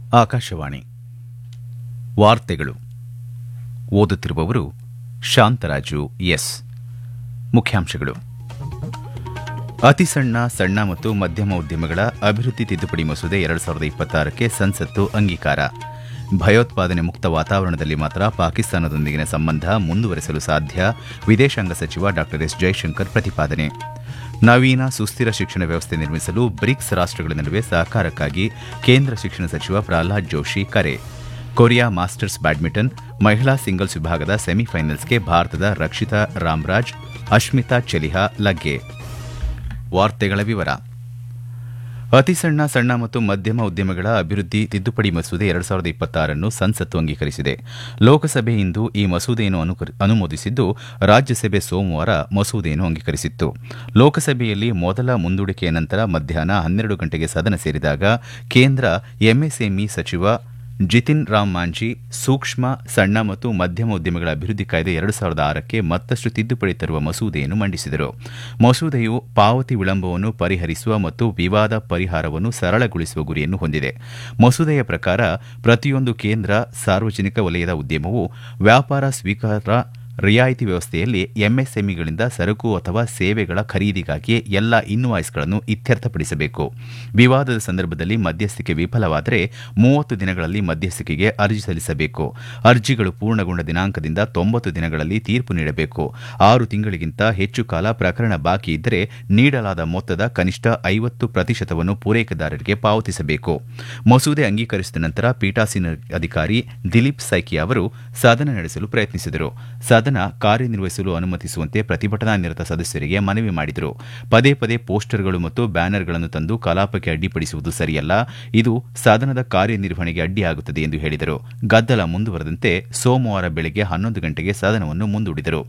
ಆಕಾಶವಾಣಿ ವಾರ್ತೆಗಳು ಓದುತ್ತಿರುವವರು ಶಾಂತರಾಜು ಎಸ್ ಮುಖ್ಯಾಂಶಗಳು ಅತಿ ಸಣ್ಣ ಸಣ್ಣ ಮತ್ತು ಮಧ್ಯಮ ಉದ್ಯಮಗಳ ಅಭಿವೃದ್ಧಿ ತಿದ್ದುಪಡಿ ಮಸೂದೆ ಎರಡು ಸಾವಿರದ ಇಪ್ಪತ್ತಾರಕ್ಕೆ ಸಂಸತ್ತು ಅಂಗೀಕಾರ ಭಯೋತ್ಪಾದನೆ ಮುಕ್ತ ವಾತಾವರಣದಲ್ಲಿ ಮಾತ್ರ ಪಾಕಿಸ್ತಾನದೊಂದಿಗಿನ ಸಂಬಂಧ ಮುಂದುವರೆಸಲು ಸಾಧ್ಯ ವಿದೇಶಾಂಗ ಸಚಿವ ಡಾ ಎಸ್ ಜೈಶಂಕರ್ ಪ್ರತಿಪಾದನೆ ನವೀನ ಸುಸ್ಥಿರ ಶಿಕ್ಷಣ ವ್ಯವಸ್ಥೆ ನಿರ್ಮಿಸಲು ಬ್ರಿಕ್ಸ್ ರಾಷ್ಟಗಳ ನಡುವೆ ಸಹಕಾರಕ್ಕಾಗಿ ಕೇಂದ್ರ ಶಿಕ್ಷಣ ಸಚಿವ ಪ್ರಹ್ಲಾದ್ ಜೋಶಿ ಕರೆ ಕೊರಿಯಾ ಮಾಸ್ಟರ್ಸ್ ಬ್ಯಾಡ್ಮಿಂಟನ್ ಮಹಿಳಾ ಸಿಂಗಲ್ಸ್ ವಿಭಾಗದ ಸೆಮಿಫೈನಲ್ಸ್ಗೆ ಭಾರತದ ರಕ್ಷಿತಾ ರಾಮ್ರಾಜ್ ಅಶ್ಮಿತಾ ಚೆಲಿಹಾ ಲಗ್ಗೆ ವಾರ್ತೆಗಳ ವಿವರ ಅತಿ ಸಣ್ಣ ಸಣ್ಣ ಮತ್ತು ಮಧ್ಯಮ ಉದ್ಯಮಗಳ ಅಭಿವೃದ್ಧಿ ತಿದ್ದುಪಡಿ ಮಸೂದೆ ಎರಡು ಸಾವಿರದ ಇಪ್ಪತ್ತಾರನ್ನು ಸಂಸತ್ತು ಅಂಗೀಕರಿಸಿದೆ ಲೋಕಸಭೆ ಇಂದು ಈ ಮಸೂದೆಯನ್ನು ಅನುಮೋದಿಸಿದ್ದು ರಾಜ್ಯಸಭೆ ಸೋಮವಾರ ಮಸೂದೆಯನ್ನು ಅಂಗೀಕರಿಸಿತ್ತು ಲೋಕಸಭೆಯಲ್ಲಿ ಮೊದಲ ಮುಂದೂಡಿಕೆಯ ನಂತರ ಮಧ್ಯಾಹ್ನ ಹನ್ನೆರಡು ಗಂಟೆಗೆ ಸದನ ಸೇರಿದಾಗ ಕೇಂದ್ರ ಎಂಎಸ್ಎಂಇ ಸಚಿವ ಜಿತಿನ್ ರಾಮ್ ಮಾಂಜಿ ಸೂಕ್ಷ್ಮ ಸಣ್ಣ ಮತ್ತು ಮಧ್ಯಮ ಉದ್ಯಮಗಳ ಅಭಿವೃದ್ಧಿ ಕಾಯ್ದೆ ಎರಡು ಸಾವಿರದ ಆರಕ್ಕೆ ಮತ್ತಷ್ಟು ತಿದ್ದುಪಡಿ ತರುವ ಮಸೂದೆಯನ್ನು ಮಂಡಿಸಿದರು ಮಸೂದೆಯು ಪಾವತಿ ವಿಳಂಬವನ್ನು ಪರಿಹರಿಸುವ ಮತ್ತು ವಿವಾದ ಪರಿಹಾರವನ್ನು ಸರಳಗೊಳಿಸುವ ಗುರಿಯನ್ನು ಹೊಂದಿದೆ ಮಸೂದೆಯ ಪ್ರಕಾರ ಪ್ರತಿಯೊಂದು ಕೇಂದ್ರ ಸಾರ್ವಜನಿಕ ವಲಯದ ಉದ್ಯಮವು ವ್ಯಾಪಾರ ಸ್ವೀಕಾರ ರಿಯಾಯಿತಿ ವ್ಯವಸ್ಥೆಯಲ್ಲಿ ಎಂಎಸ್ಎಂಇಗಳಿಂದ ಸರಕು ಅಥವಾ ಸೇವೆಗಳ ಖರೀದಿಗಾಗಿ ಎಲ್ಲ ಇನ್ವಾಯ್ಸ್ಗಳನ್ನು ಇತ್ಯರ್ಥಪಡಿಸಬೇಕು ವಿವಾದದ ಸಂದರ್ಭದಲ್ಲಿ ಮಧ್ಯಸ್ಥಿಕೆ ವಿಫಲವಾದರೆ ಮೂವತ್ತು ದಿನಗಳಲ್ಲಿ ಮಧ್ಯಸ್ಥಿಕೆಗೆ ಅರ್ಜಿ ಸಲ್ಲಿಸಬೇಕು ಅರ್ಜಿಗಳು ಪೂರ್ಣಗೊಂಡ ದಿನಾಂಕದಿಂದ ತೊಂಬತ್ತು ದಿನಗಳಲ್ಲಿ ತೀರ್ಪು ನೀಡಬೇಕು ಆರು ತಿಂಗಳಿಗಿಂತ ಹೆಚ್ಚು ಕಾಲ ಪ್ರಕರಣ ಬಾಕಿ ಇದ್ದರೆ ನೀಡಲಾದ ಮೊತ್ತದ ಕನಿಷ್ಠ ಐವತ್ತು ಪ್ರತಿಶತವನ್ನು ಪೂರೈಕೆದಾರರಿಗೆ ಪಾವತಿಸಬೇಕು ಮಸೂದೆ ಅಂಗೀಕರಿಸಿದ ನಂತರ ಪೀಠಾಸೀನ ಅಧಿಕಾರಿ ದಿಲೀಪ್ ಸೈಕಿ ಅವರು ಸದನ ನಡೆಸಲು ಪ್ರಯತ್ನಿಸಿದರು ಸದನ ಕಾರ್ಯನಿರ್ವಹಿಸಲು ಅನುಮತಿಸುವಂತೆ ಪ್ರತಿಭಟನಾ ನಿರತ ಸದಸ್ಯರಿಗೆ ಮನವಿ ಮಾಡಿದರು ಪದೇ ಪದೇ ಪೋಸ್ಟರ್ಗಳು ಮತ್ತು ಬ್ಯಾನರ್ಗಳನ್ನು ತಂದು ಕಲಾಪಕ್ಕೆ ಅಡ್ಡಿಪಡಿಸುವುದು ಸರಿಯಲ್ಲ ಇದು ಸದನದ ಕಾರ್ಯನಿರ್ವಹಣೆಗೆ ಅಡ್ಡಿಯಾಗುತ್ತದೆ ಎಂದು ಹೇಳಿದರು ಗದ್ದಲ ಮುಂದುವರೆದಂತೆ ಸೋಮವಾರ ಬೆಳಗ್ಗೆ ಹನ್ನೊಂದು ಗಂಟೆಗೆ ಸದನವನ್ನು ಮುಂದೂಡಿದರು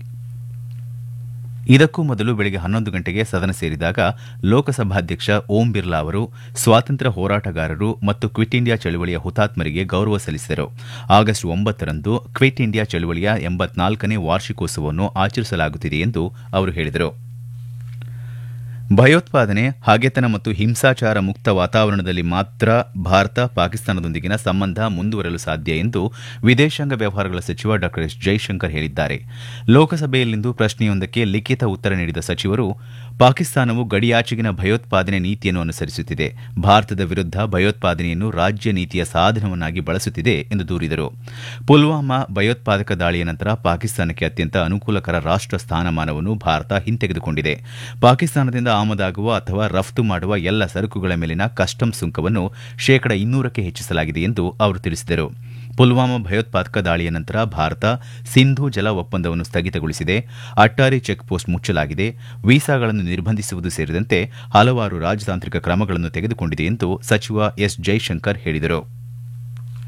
ಇದಕ್ಕೂ ಮೊದಲು ಬೆಳಗ್ಗೆ ಹನ್ನೊಂದು ಗಂಟೆಗೆ ಸದನ ಸೇರಿದಾಗ ಲೋಕಸಭಾಧ್ಯಕ್ಷ ಓಂ ಬಿರ್ಲಾ ಅವರು ಸ್ವಾತಂತ್ರ್ಯ ಹೋರಾಟಗಾರರು ಮತ್ತು ಕ್ವಿಟ್ ಇಂಡಿಯಾ ಚಳವಳಿಯ ಹುತಾತ್ಮರಿಗೆ ಗೌರವ ಸಲ್ಲಿಸಿದರು ಆಗಸ್ಟ್ ಒಂಬತ್ತರಂದು ಕ್ವಿಟ್ ಇಂಡಿಯಾ ಚಳವಳಿಯ ಎಂಬತ್ನಾಲ್ಕನೇ ವಾರ್ಷಿಕೋತ್ಸವವನ್ನು ಆಚರಿಸಲಾಗುತ್ತಿದೆ ಎಂದು ಅವರು ಹೇಳಿದರು ಭಯೋತ್ಪಾದನೆ ಹಗೆತನ ಮತ್ತು ಹಿಂಸಾಚಾರ ಮುಕ್ತ ವಾತಾವರಣದಲ್ಲಿ ಮಾತ್ರ ಭಾರತ ಪಾಕಿಸ್ತಾನದೊಂದಿಗಿನ ಸಂಬಂಧ ಮುಂದುವರೆಯಲು ಸಾಧ್ಯ ಎಂದು ವಿದೇಶಾಂಗ ವ್ಯವಹಾರಗಳ ಸಚಿವ ಡಾ ಎಸ್ ಜೈಶಂಕರ್ ಹೇಳಿದ್ದಾರೆ ಲೋಕಸಭೆಯಲ್ಲಿಂದು ಪ್ರಶ್ನೆಯೊಂದಕ್ಕೆ ಲಿಖಿತ ಉತ್ತರ ನೀಡಿದ ಸಚಿವರು ಪಾಕಿಸ್ತಾನವು ಗಡಿಯಾಚೆಗಿನ ಭಯೋತ್ಪಾದನೆ ನೀತಿಯನ್ನು ಅನುಸರಿಸುತ್ತಿದೆ ಭಾರತದ ವಿರುದ್ಧ ಭಯೋತ್ಪಾದನೆಯನ್ನು ರಾಜ್ಯ ನೀತಿಯ ಸಾಧನವನ್ನಾಗಿ ಬಳಸುತ್ತಿದೆ ಎಂದು ದೂರಿದರು ಪುಲ್ವಾಮಾ ಭಯೋತ್ಪಾದಕ ದಾಳಿಯ ನಂತರ ಪಾಕಿಸ್ತಾನಕ್ಕೆ ಅತ್ಯಂತ ಅನುಕೂಲಕರ ರಾಷ್ಟ ಸ್ಥಾನಮಾನವನ್ನು ಭಾರತ ಹಿಂತೆಗೆದುಕೊಂಡಿದೆ ಪಾಕಿಸ್ತಾನದಿಂದ ಆಮದಾಗುವ ಅಥವಾ ರಫ್ತು ಮಾಡುವ ಎಲ್ಲ ಸರಕುಗಳ ಮೇಲಿನ ಕಸ್ಟಮ್ಸ್ ಸುಂಕವನ್ನು ಶೇಕಡ ಇನ್ನೂರಕ್ಕೆ ಹೆಚ್ಚಿಸಲಾಗಿದೆ ಎಂದು ಅವರು ತಿಳಿಸಿದರು ಪುಲ್ವಾಮಾ ಭಯೋತ್ಪಾದಕ ದಾಳಿಯ ನಂತರ ಭಾರತ ಸಿಂಧೂ ಜಲ ಒಪ್ಪಂದವನ್ನು ಸ್ಥಗಿತಗೊಳಿಸಿದೆ ಅಟ್ಟಾರಿ ಚೆಕ್ ಪೋಸ್ಟ್ ಮುಚ್ಚಲಾಗಿದೆ ವೀಸಾಗಳನ್ನು ನಿರ್ಬಂಧಿಸುವುದು ಸೇರಿದಂತೆ ಹಲವಾರು ರಾಜತಾಂತ್ರಿಕ ಕ್ರಮಗಳನ್ನು ತೆಗೆದುಕೊಂಡಿದೆ ಎಂದು ಸಚಿವ ಎಸ್ ಜೈಶಂಕರ್ ಹೇಳಿದರು